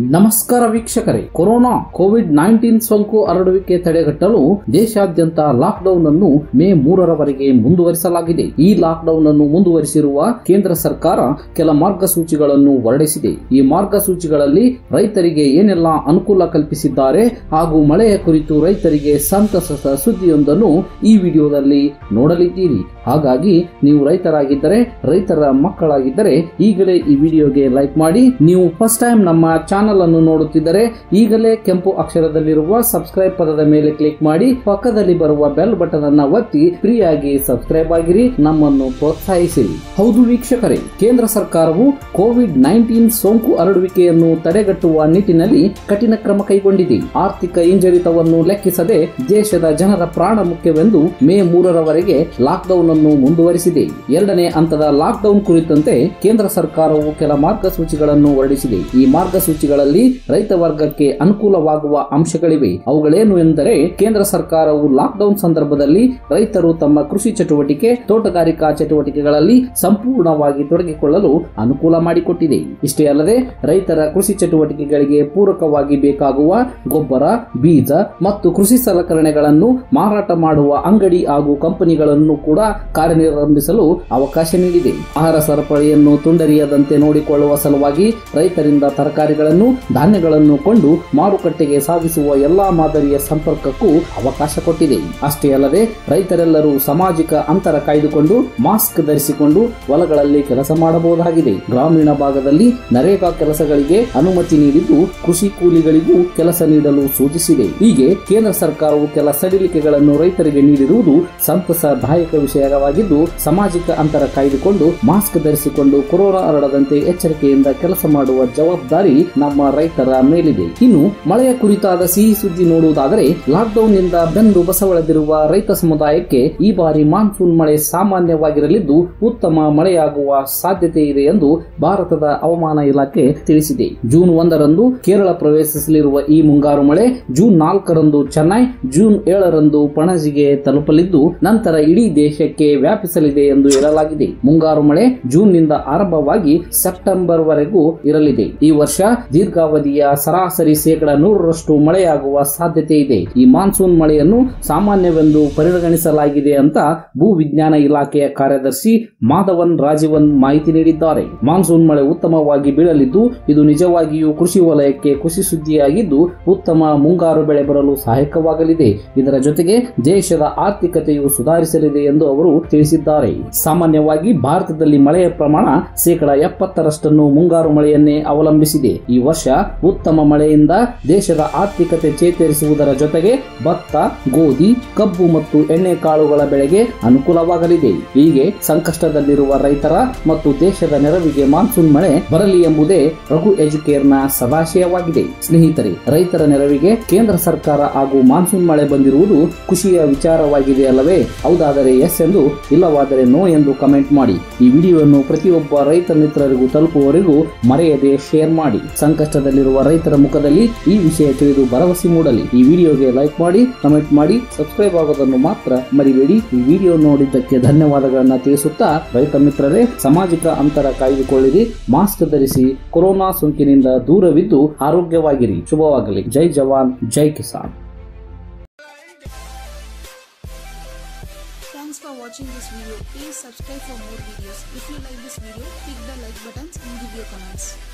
ನಮಸ್ಕಾರ ವೀಕ್ಷಕರೇ corona Covid nineteen ಸೋಂಕು ಹರಡುವಿಕೆ ತಡೆಗಟ್ಟಲು ದೇಶಾದ್ಯಂತ ಲಾಕ್ಡೌನ್ ಅನ್ನು ಮೇ ಮೂರರವರೆಗೆ ಮುಂದುವರಿಸಲಾಗಿದೆ ಈ ಲಾಕ್ಡೌನ್ ಅನ್ನು ಮುಂದುವರಿಸಿರುವ ಕೇಂದ್ರ ಸರ್ಕಾರ ಕೆಲ ಮಾರ್ಗಸೂಚಿಗಳನ್ನು ಹೊರಡಿಸಿದೆ ಈ ಮಾರ್ಗಸೂಚಿಗಳಲ್ಲಿ ರೈತರಿಗೆ ಏನೆಲ್ಲ ಅನುಕೂಲ ಕಲ್ಪಿಸಿದ್ದಾರೆ ಹಾಗೂ ಮಳೆಯ ಕುರಿತು ರೈತರಿಗೆ ಸಂತಸದ ಸುದ್ದಿಯೊಂದನ್ನು ಈ ವಿಡಿಯೋದಲ್ಲಿ ನೋಡಲಿದ್ದೀರಿ ಹಾಗಾಗಿ ನೀವು ರೈತರಾಗಿದ್ದರೆ ರೈತರ ಮಕ್ಕಳಾಗಿದ್ದರೆ ಈಗಲೇ ಈ ವಿಡಿಯೋಗೆ ಲೈಕ್ ಮಾಡಿ ನೀವು ಫಸ್ಟ್ ಟೈಮ್ ನಮ್ಮ ಚಾನಲ್ ಅನ್ನು ನೋಡುತ್ತಿದ್ದರೆ ಈಗಲೇ ಕೆಂಪು ಅಕ್ಷರದಲ್ಲಿರುವ ಸಬ್ಸ್ಕ್ರೈಬ್ ಪದದ ಮೇಲೆ ಕ್ಲಿಕ್ ಮಾಡಿ ಪಕ್ಕದಲ್ಲಿ ಬರುವ ಬೆಲ್ ಬಟನ್ ಅನ್ನ ಒತ್ತಿ ಫ್ರೀ ಆಗಿ ಸಬ್ಸ್ಕ್ರೈಬ್ ಆಗಿರಿ ನಮ್ಮನ್ನು ಪ್ರೋತ್ಸಾಹಿಸಿರಿ ಹೌದು ವೀಕ್ಷಕರೇ ಕೇಂದ್ರ ಸರ್ಕಾರವು ಕೋವಿಡ್ ನೈನ್ಟೀನ್ ಸೋಂಕು ಹರಡುವಿಕೆಯನ್ನು ತಡೆಗಟ್ಟುವ ನಿಟ್ಟಿನಲ್ಲಿ ಕಠಿಣ ಕ್ರಮ ಕೈಗೊಂಡಿದೆ ಆರ್ಥಿಕ ಹಿಂಜರಿತವನ್ನು ಲೆಕ್ಕಿಸದೆ ದೇಶದ ಜನರ ಪ್ರಾಣ ಮುಖ್ಯವೆಂದು ಮೇ ಮೂರರವರೆಗೆ ಲಾಕ್ಡೌನ್ ಅನ್ನು ಮುಂದುವರಿಸಿದೆ ಎರಡನೇ ಹಂತದ ಲಾಕ್ಡೌನ್ ಕುರಿತಂತೆ ಕೇಂದ್ರ ಸರ್ಕಾರವು ಕೆಲ ಮಾರ್ಗಸೂಚಿಗಳನ್ನು ಹೊರಡಿಸಿದೆ ಈ ಮಾರ್ಗಸೂಚಿಗಳಲ್ಲಿ ರೈತ ವರ್ಗಕ್ಕೆ ಅನುಕೂಲವಾಗುವ ಅಂಶಗಳಿವೆ ಅವುಗಳೇನು ಎಂದರೆ ಕೇಂದ್ರ ಸರ್ಕಾರವು ಲಾಕ್ಡೌನ್ ಸಂದರ್ಭದಲ್ಲಿ ರೈತರು ತಮ್ಮ ಕೃಷಿ ಚಟುವಟಿಕೆ ತೋಟಗಾರಿಕಾ ಚಟುವಟಿಕೆಗಳಲ್ಲಿ ಸಂಪೂರ್ಣವಾಗಿ ತೊಡಗಿಕೊಳ್ಳಲು ಅನುಕೂಲ ಮಾಡಿಕೊಟ್ಟಿದೆ ಇಷ್ಟೇ ಅಲ್ಲದೆ ರೈತರ ಕೃಷಿ ಚಟುವಟಿಕೆಗಳಿಗೆ ಪೂರಕವಾಗಿ ಬೇಕಾಗುವ ಗೊಬ್ಬರ ಬೀಜ ಮತ್ತು ಕೃಷಿ ಸಲಕರಣೆಗಳನ್ನು ಮಾರಾಟ ಮಾಡುವ ಅಂಗಡಿ ಹಾಗೂ ಕಂಪನಿಗಳನ್ನು ಕೂಡ ಕಾರ್ಯನಿರ್ವಹಿಸಲು ಅವಕಾಶ ನೀಡಿದೆ ಆಹಾರ ಸರಪಳಿಯನ್ನು ತುಂಡರಿಯದಂತೆ ನೋಡಿಕೊಳ್ಳುವ ಸಲುವಾಗಿ ರೈತರಿಂದ ತರಕಾರಿಗಳನ್ನು ಧಾನ್ಯಗಳನ್ನು ಕೊಂಡು ಮಾರುಕಟ್ಟೆಗೆ ಸಾಗಿಸುವ ಎಲ್ಲಾ ಮಾದರಿಯ ಸಂಪರ್ಕಕ್ಕೂ ಅವಕಾಶ ಕೊಟ್ಟಿದೆ ಅಷ್ಟೇ ಅಲ್ಲದೆ ರೈತರೆಲ್ಲರೂ ಸಾಮಾಜಿಕ ಅಂತರ ಕಾಯ್ದುಕೊಂಡು ಮಾಸ್ಕ್ ಧರಿಸಿಕೊಂಡು ಹೊಲಗಳಲ್ಲಿ ಕೆಲಸ ಮಾಡಬಹುದಾಗಿದೆ ಗ್ರಾಮೀಣ ಭಾಗದಲ್ಲಿ ನರೇಗಾ ಕೆಲಸಗಳಿಗೆ ಅನುಮತಿ ನೀಡಿದ್ದು ಕೃಷಿ ಕೂಲಿಗಳಿಗೂ ಕೆಲಸ ನೀಡಲು ಸೂಚಿಸಿದೆ ಹೀಗೆ ಕೇಂದ್ರ ಸರ್ಕಾರವು ಕೆಲ ಸಡಿಲಿಕೆಗಳನ್ನು ರೈತರಿಗೆ ನೀಡಿರುವುದು ಸಂತಸದಾಯಕ ವಿಷಯವಾಗಿದ್ದು ಸಾಮಾಜಿಕ ಅಂತರ ಕಾಯ್ದುಕೊಂಡು ಮಾಸ್ಕ್ ಧರಿಸಿಕೊಂಡು ಕೊರೋನಾ ಹರಡದಂತೆ ಎಚ್ಚರಿಕೆಯಿಂದ ಕೆಲಸ ಮಾಡುವ ಜವಾಬ್ದಾರಿ ನಮ್ಮ ರೈತರ ಮೇಲಿದೆ ಇನ್ನು ಮಳೆಯ ಕುರಿತಾದ ಸಿಹಿ ಸುದ್ದಿ ನೋಡುವುದಾದರೆ ಲಾಕ್ಡೌನ್ ನಿಂದ ಬೆಂದು ಬಸವಳೆದಿರುವ ರೈತ ಸಮುದಾಯಕ್ಕೆ ಈ ಬಾರಿ ಮಾನ್ಸೂನ್ ಮಳೆ ಸಾಮಾನ್ಯವಾಗಿರಲಿದ್ದು ಉತ್ತಮ ಮಳೆಯಾಗುವ ಸಾಧ್ಯತೆ ಇದೆ ಎಂದು ಭಾರತದ ಹವಾಮಾನ ಇಲಾಖೆ ತಿಳಿಸಿದೆ ಜೂನ್ ಒಂದರಂದು ಕೇರಳ ಪ್ರವೇಶಿಸಲಿರುವ ಈ ಮುಂಗಾರು ಮಳೆ ಜೂನ್ ನಾಲ್ಕರಂದು ಚೆನ್ನೈ ಜೂನ್ ಏಳರಂದು ಪಣಜಿಗೆ ತಲುಪಲಿದ್ದು ನಂತರ ಇಡೀ ದೇಶಕ್ಕೆ ವ್ಯಾಪಿಸಲಿದೆ ಎಂದು ಹೇಳಲಾಗಿದೆ ಮುಂಗಾರು ಮಳೆ ಜೂನ್ ನಿಂದ ಆರಂಭವಾಗಿ ಸೆಪ್ಟೆಂಬರ್ ವರೆಗೂ ಇರಲಿದೆ ಈ ವರ್ಷ ದೀರ್ಘಾವಧಿಯ ಸರಾಸರಿ ಶೇಕಡ ನೂರರಷ್ಟು ಮಳೆಯಾಗುವ ಸಾಧ್ಯತೆ ಇದೆ ಈ ಮಾನ್ಸೂನ್ ಮಳೆಯನ್ನು ಸಾಮಾನ್ಯವೆಂದು ಪರಿಗಣಿಸಲಾಗಿದೆ ಅಂತ ಭೂ ವಿಜ್ಞಾನ ಇಲಾಖೆಯ ಕಾರ್ಯದರ್ಶಿ ಮಾಧವನ್ ರಾಜೀವನ್ ಮಾಹಿತಿ ನೀಡಿದ್ದಾರೆ ಮಾನ್ಸೂನ್ ಮಳೆ ಉತ್ತಮವಾಗಿ ಬೀಳಲಿದ್ದು ಇದು ನಿಜವಾಗಿಯೂ ಕೃಷಿ ವಲಯಕ್ಕೆ ಖುಷಿ ಸುದ್ದಿಯಾಗಿದ್ದು ಉತ್ತಮ ಮುಂಗಾರು ಬೆಳೆ ಬರಲು ಸಹಾಯಕವಾಗಲಿದೆ ಇದರ ಜೊತೆಗೆ ದೇಶದ ಆರ್ಥಿಕತೆಯು ಸುಧಾರಿಸಲಿದೆ ಎಂದು ಅವರು ತಿಳಿಸಿದ್ದಾರೆ ಸಾಮಾನ್ಯವಾಗಿ ಭಾರತದಲ್ಲಿ ಮಳೆಯ ಪ್ರಮಾಣ ಶೇಕಡ ಎಪ್ಪತ್ತರಷ್ಟನ್ನು ಮುಂಗಾರು ಮಳೆಯನ್ನೇ ಅವಲಂಬಿಸಿದೆ ಈ ವರ್ಷ ಉತ್ತಮ ಮಳೆಯಿಂದ ದೇಶದ ಆರ್ಥಿಕತೆ ಚೇತರಿಸುವುದರ ಜೊತೆಗೆ ಭತ್ತ ಗೋಧಿ ಕಬ್ಬು ಮತ್ತು ಎಣ್ಣೆ ಕಾಳುಗಳ ಬೆಳೆಗೆ ಅನುಕೂಲವಾಗಲಿದೆ ಹೀಗೆ ಸಂಕಷ್ಟದಲ್ಲಿರುವ ರೈತರ ಮತ್ತು ದೇಶದ ನೆರವಿಗೆ ಮಾನ್ಸೂನ್ ಮಳೆ ಬರಲಿ ಎಂಬುದೇ ರಘು ಎಜುಕೇರ್ನ ಸದಾಶಯವಾಗಿದೆ ಸ್ನೇಹಿತರೆ ರೈತರ ನೆರವಿಗೆ ಕೇಂದ್ರ ಸರ್ಕಾರ ಹಾಗೂ ಮಾನ್ಸೂನ್ ಮಳೆ ಬಂದಿರುವುದು ಖುಷಿಯ ವಿಚಾರವಾಗಿದೆ ಅಲ್ಲವೇ ಹೌದಾದರೆ ಎಸ್ ಎಂದು ಇಲ್ಲವಾದರೆ ನೋ ಎಂದು ಕಮೆಂಟ್ ಮಾಡಿ ಈ ವಿಡಿಯೋವನ್ನು ಪ್ರತಿಯೊಬ್ಬ ರೈತ ಮಿತ್ರರಿಗೂ ತಲುಪುವವರೆಗೂ ಮರೆಯದೆ ಶೇರ್ ಮಾಡಿ ಸಂಕಷ್ಟದಲ್ಲಿರುವ ರೈತರ ಮುಖದಲ್ಲಿ ಈ ವಿಷಯ ತಿಳಿದು ಭರವಸೆ ಮೂಡಲಿ ಈ ವಿಡಿಯೋಗೆ ಲೈಕ್ ಮಾಡಿ ಕಮೆಂಟ್ ಮಾಡಿ ಸಬ್ಸ್ಕ್ರೈಬ್ ಆಗೋದನ್ನು ಮಾತ್ರ ಮರಿಬೇಡಿ ಈ ವಿಡಿಯೋ ನೋಡಿದ್ದಕ್ಕೆ ಧನ್ಯವಾದಗಳನ್ನ ತಿಳಿಸುತ್ತಾ ರೈತ ಮಿತ್ರರೇ ಸಾಮಾಜಿಕ ಅಂತರ ಕಾಯ್ದುಕೊಳ್ಳಿರಿ ಮಾಸ್ಕ್ ಧರಿಸಿ ಕೊರೋನಾ ಸೋಂಕಿನಿಂದ ದೂರವಿದ್ದು ಆರೋಗ್ಯವಾಗಿರಿ ಶುಭವಾಗಲಿ ಜೈ ಜವಾನ್ ಜೈ Kisan Thanks for watching this video. Please subscribe for more videos. If you like this video, click the like buttons and give your comments.